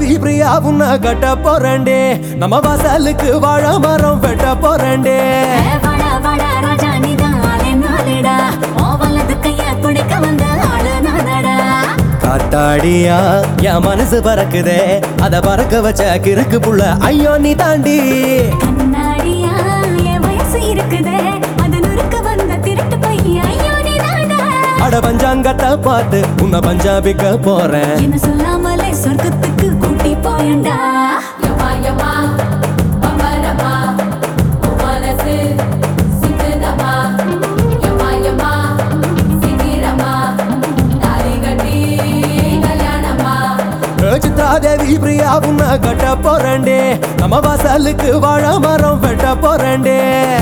தேவி பிரியா உன்னை கட்ட போறேன்டே நம்ம வாசலுக்கு வாழ மரம் வெட்ட போறேன்டே வாடா வாடா ராஜா நீதான் ஆளே நாளேடா ஓ வலது கைய பிடிக்க வந்த ஆளு நானடா காத்தாடியா என் மனசு பறக்குதே அத பறக்க வச்ச கிறுக்கு புள்ள ஐயோ நீ தாண்டி கண்ணாடியா என் வயசு இருக்குதே அது நுறுக்க வந்த திருட்டு பையன் ஐயோ நீ அட பஞ்சாங்கத்தை பார்த்து உன்னை பஞ்சாபிக்க போறேன் என்ன சொல்லாமலே சொர்க்கத்துக்கு கூட்டி போயண்டா யமா யமா பம்பரமா மனசு சித்ததமா யமா யமா சித்திரமா தாலி கட்டி கல்யாணமா சித்ரா தேவி பிரியா உன்னை கட்ட போறேன்டே நம்ம வாசலுக்கு வாழ மரம் வெட்ட போறேன்டே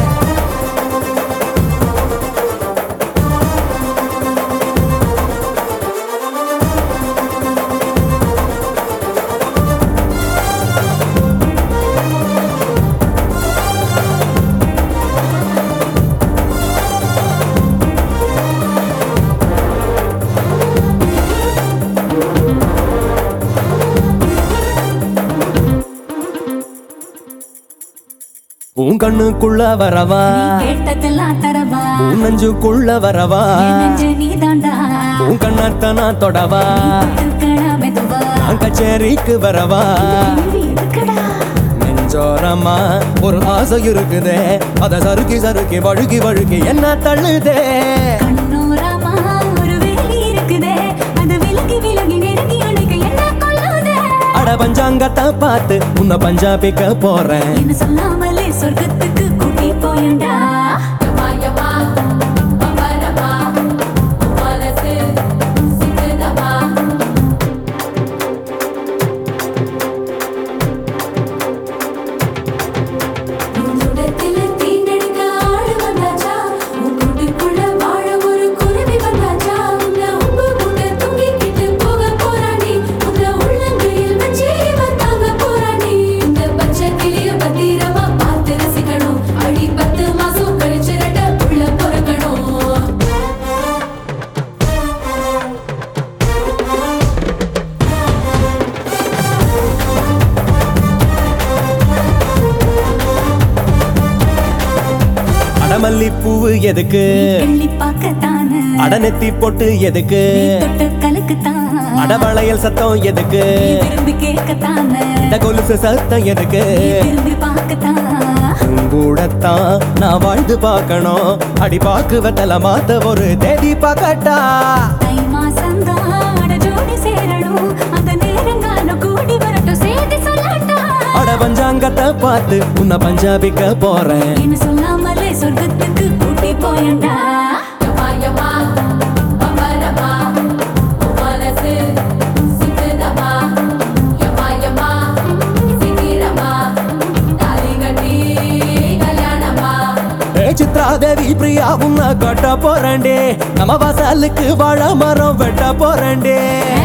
உன் கண்ணுக்குள்ள வரவா கேட்டதெல்லாம் தரவா உன் நெஞ்சுக்குள்ள வரவா என் நெஞ்சு நீதாண்டா உன் கண்ணத்தை நான் தொடவா இருக்கடா மெதுவா நான் கச்சேரிக்கு வரவா இது எதுக்குடா நெஞ்சோரமா ஒரு ஆசை இருக்குதே அத சறுக்கி சறுக்கி வழுக்கி வழுக்கி என்ன தள்ளுதே கண்ணோரமா ஒரு வேலி இருக்குதே அது விலகி விலகி நெருங்கி அணைக்க என்ன கொள்ளுதே அட பஞ்சாங்கத்தை பார்த்து உன்னை பஞ்சாபிக்க போறேன் என்ன சொல்லாமலே சொர்க்கத்துக்கு கூட்டி போயண்டா யமா யமா பம்பரமா மனசு சித்ததமா உன்னுடத்தில் தீண்டெடுக்க ஆடு வந்தாச்சா உன் கூட்டுக்குள்ள வாழ ஒரு குருவி வந்தாச்சா உன்னை உப்பு மூட்டை தூக்கிக்கிட்டு போக போறானே உன்னை உள்ளங்கையில் வச்சு வந்தாங்க போறானே இந்த பச்சை கிளிய பத்திரமா பார்த்து ரசிக்கணும் அடி பத்து மாசம் கழிச்சு ரெட்ட புள்ள பிறக்கணும் அடமல்லி பூவு எதுக்கு கிள்ளி பார்க்கத்தானே அடநெத்தி பொட்டு எதுக்கு தொட்டு கலக்குத்தான் அடவளையல் சத்தம் எதுக்கு திரும்பி கேட்கத்தானே இந்த கொலுசு சத்தம் எதுக்கு திரும்பி பார்க்கத்தான் உன் கூடத்தான் நான் வாழ்ந்து பார்க்கணும் அடி பாக்கு வெத்தல மாத்த ஒரு தேதி பார்க்கட்டா தை மாசம்தான் அட ஜோடி சேரணும் அந்த நேரங்காலம் கூடி வரட்டும் சேர்த்து சொல்லட்டா அட பஞ்சாங்கத்தை பார்த்து உன்னை பஞ்சாபிக்க போறேன் என்ன சொல்லாமலே சொர்க்கத்துக்கு கூட்டி போயண்டா யமா யமா பம்பரமா மனசு சித்ததமா யமா யமா சித்திரமா தாலி கட்டி கல்யாணமா ஏ சித்ரா தேவி பிரியா உன்னை கட்ட போறேன்டே நம்ம வாசலுக்கு வாழ மரம் வெட்ட போறேன்டே